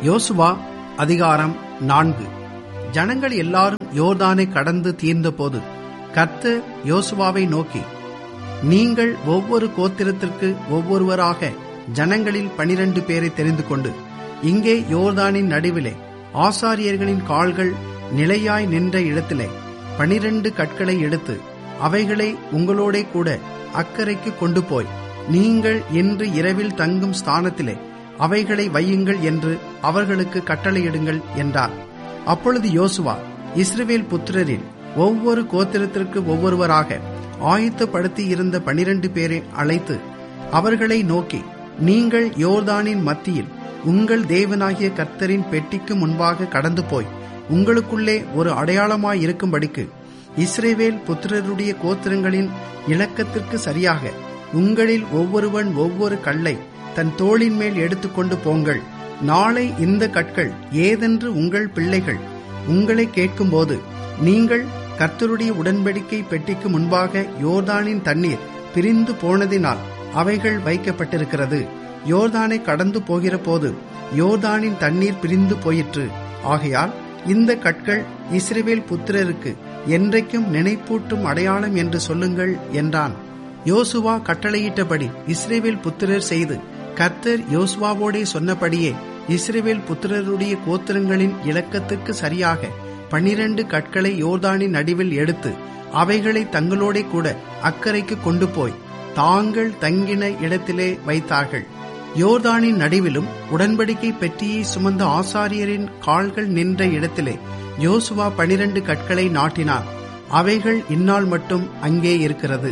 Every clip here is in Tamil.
யோசுவா அதிகாரம் நான்கு ஜனங்கள் எல்லாரும் யோர்தானை கடந்து தீர்ந்தபோது கர்த்தர் யோசுவாவை நோக்கி நீங்கள் ஒவ்வொரு கோத்திரத்திற்கு ஒவ்வொருவராக ஜனங்களில் பனிரெண்டு பேரை தெரிந்து கொண்டு இங்கே யோர்தானின் நடுவிலே ஆசாரியர்களின் கால்கள் நிலையாய் நின்ற இடத்திலே பனிரெண்டு கற்களை எடுத்து அவைகளை உங்களோடே கூட அக்கறைக்கு கொண்டு போய் நீங்கள் இன்று இரவில் தங்கும் ஸ்தானத்திலே அவைகளை வையுங்கள் என்று அவர்களுக்கு கட்டளையிடுங்கள் என்றார் அப்பொழுது யோசுவா இஸ்ரவேல் புத்திரரில் ஒவ்வொரு கோத்திரத்திற்கு ஒவ்வொருவராக ஆயத்தப்படுத்தி இருந்த பனிரெண்டு பேரை அழைத்து அவர்களை நோக்கி நீங்கள் யோர்தானின் மத்தியில் உங்கள் தேவனாகிய கர்த்தரின் பெட்டிக்கு முன்பாக கடந்து போய் உங்களுக்குள்ளே ஒரு அடையாளமாய் இருக்கும்படிக்கு இஸ்ரேவேல் புத்திரருடைய கோத்திரங்களின் இலக்கத்திற்கு சரியாக உங்களில் ஒவ்வொருவன் ஒவ்வொரு கல்லை தன் தோளின் மேல் எடுத்துக்கொண்டு போங்கள் நாளை இந்த கற்கள் ஏதென்று உங்கள் பிள்ளைகள் உங்களை கேட்கும்போது நீங்கள் கர்த்தருடைய உடன்படிக்கை பெட்டிக்கு முன்பாக யோர்தானின் தண்ணீர் பிரிந்து போனதினால் அவைகள் வைக்கப்பட்டிருக்கிறது யோர்தானை கடந்து போகிற போது யோர்தானின் தண்ணீர் பிரிந்து போயிற்று ஆகையால் இந்த கற்கள் இஸ்ரேவேல் புத்திரருக்கு என்றைக்கும் நினைப்பூட்டும் அடையாளம் என்று சொல்லுங்கள் என்றான் யோசுவா கட்டளையிட்டபடி இஸ்ரேவேல் புத்திரர் செய்து கர்த்தர் யோசுவாவோடே சொன்னபடியே இஸ்ரேவேல் புத்திரருடைய கோத்திரங்களின் இலக்கத்துக்கு சரியாக பன்னிரண்டு கற்களை யோர்தானின் நடுவில் எடுத்து அவைகளை தங்களோடே கூட அக்கறைக்கு கொண்டு போய் தாங்கள் தங்கின இடத்திலே வைத்தார்கள் யோர்தானின் நடுவிலும் உடன்படிக்கை பெட்டியை சுமந்த ஆசாரியரின் கால்கள் நின்ற இடத்திலே யோசுவா பனிரண்டு கற்களை நாட்டினார் அவைகள் இந்நாள் மட்டும் அங்கே இருக்கிறது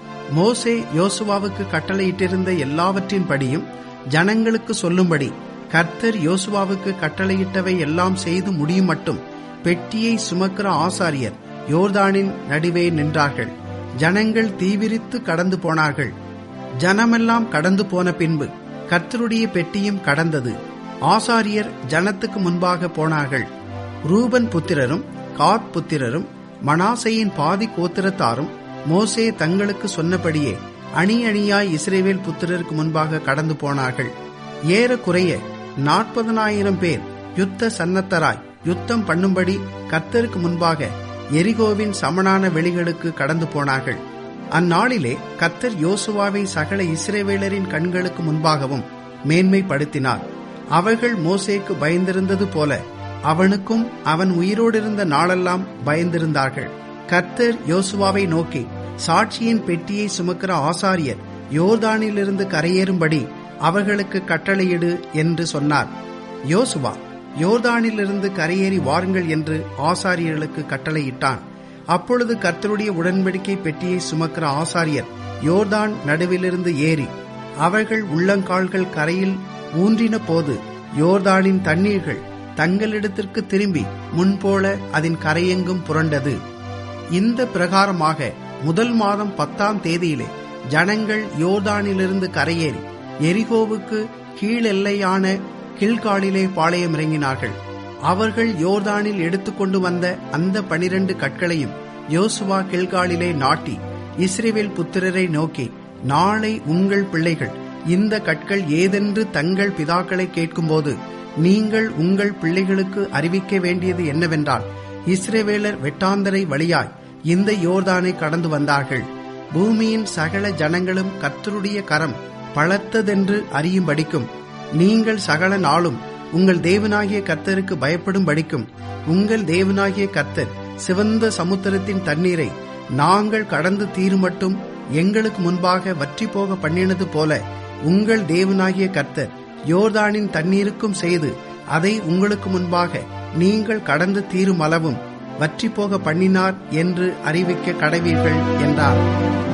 மோசே யோசுவாவுக்கு கட்டளையிட்டிருந்த எல்லாவற்றின்படியும் ஜனங்களுக்கு சொல்லும்படி கர்த்தர் யோசுவாவுக்கு கட்டளையிட்டவை எல்லாம் செய்து முடியும் மட்டும் பெட்டியை சுமக்கிற ஆசாரியர் யோர்தானின் நடுவே நின்றார்கள் ஜனங்கள் தீவிரித்து கடந்து போனார்கள் ஜனமெல்லாம் கடந்து போன பின்பு கர்த்தருடைய பெட்டியும் கடந்தது ஆசாரியர் ஜனத்துக்கு முன்பாக போனார்கள் ரூபன் புத்திரரும் காத் புத்திரரும் மனாசையின் பாதி கோத்திரத்தாரும் மோசே தங்களுக்கு சொன்னபடியே அணி அணியாய் இஸ்ரேவேல் புத்திரருக்கு முன்பாக கடந்து போனார்கள் ஏறக்குறைய நாற்பதனாயிரம் பேர் யுத்த சன்னத்தராய் யுத்தம் பண்ணும்படி கர்த்தருக்கு முன்பாக எரிகோவின் சமனான வெளிகளுக்கு கடந்து போனார்கள் அந்நாளிலே கர்த்தர் யோசுவாவை சகல இஸ்ரேவேலரின் கண்களுக்கு முன்பாகவும் மேன்மைப்படுத்தினார் அவர்கள் மோசேக்கு பயந்திருந்தது போல அவனுக்கும் அவன் உயிரோடிருந்த நாளெல்லாம் பயந்திருந்தார்கள் கர்த்தர் யோசுவாவை நோக்கி சாட்சியின் பெட்டியை சுமக்கிற ஆசாரியர் யோர்தானிலிருந்து கரையேறும்படி அவர்களுக்கு கட்டளையிடு என்று சொன்னார் யோசுவா யோர்தானிலிருந்து கரையேறி வாருங்கள் என்று ஆசாரியர்களுக்கு கட்டளையிட்டான் அப்பொழுது கர்த்தருடைய உடன்படிக்கை பெட்டியை சுமக்கிற ஆசாரியர் யோர்தான் நடுவிலிருந்து ஏறி அவர்கள் உள்ளங்கால்கள் கரையில் ஊன்றின போது யோர்தானின் தண்ணீர்கள் தங்களிடத்திற்கு திரும்பி முன்போல அதன் கரையெங்கும் புரண்டது இந்த பிரகாரமாக முதல் மாதம் பத்தாம் தேதியிலே ஜனங்கள் யோர்தானிலிருந்து கரையேறி எரிகோவுக்கு கீழெல்லையான கில்காலிலே பாளையம் இறங்கினார்கள் அவர்கள் யோர்தானில் எடுத்துக்கொண்டு வந்த அந்த பனிரெண்டு கற்களையும் யோசுவா கில்காலிலே நாட்டி இஸ்ரேவேல் புத்திரரை நோக்கி நாளை உங்கள் பிள்ளைகள் இந்த கற்கள் ஏதென்று தங்கள் பிதாக்களை கேட்கும்போது நீங்கள் உங்கள் பிள்ளைகளுக்கு அறிவிக்க வேண்டியது என்னவென்றால் இஸ்ரேவேலர் வெட்டாந்தரை வழியாய் இந்த யோர்தானை கடந்து வந்தார்கள் பூமியின் சகல ஜனங்களும் கர்த்தருடைய கரம் பலத்ததென்று அறியும்படிக்கும் நீங்கள் சகல நாளும் உங்கள் தேவனாகிய கர்த்தருக்கு பயப்படும் படிக்கும் உங்கள் தேவனாகிய கர்த்தர் சிவந்த சமுத்திரத்தின் தண்ணீரை நாங்கள் கடந்து தீருமட்டும் எங்களுக்கு முன்பாக வற்றி போக பண்ணினது போல உங்கள் தேவனாகிய கர்த்தர் யோர்தானின் தண்ணீருக்கும் செய்து அதை உங்களுக்கு முன்பாக நீங்கள் கடந்து தீரும் அளவும் வற்றி போக பண்ணினார் என்று அறிவிக்க கடவீர்கள் என்றார்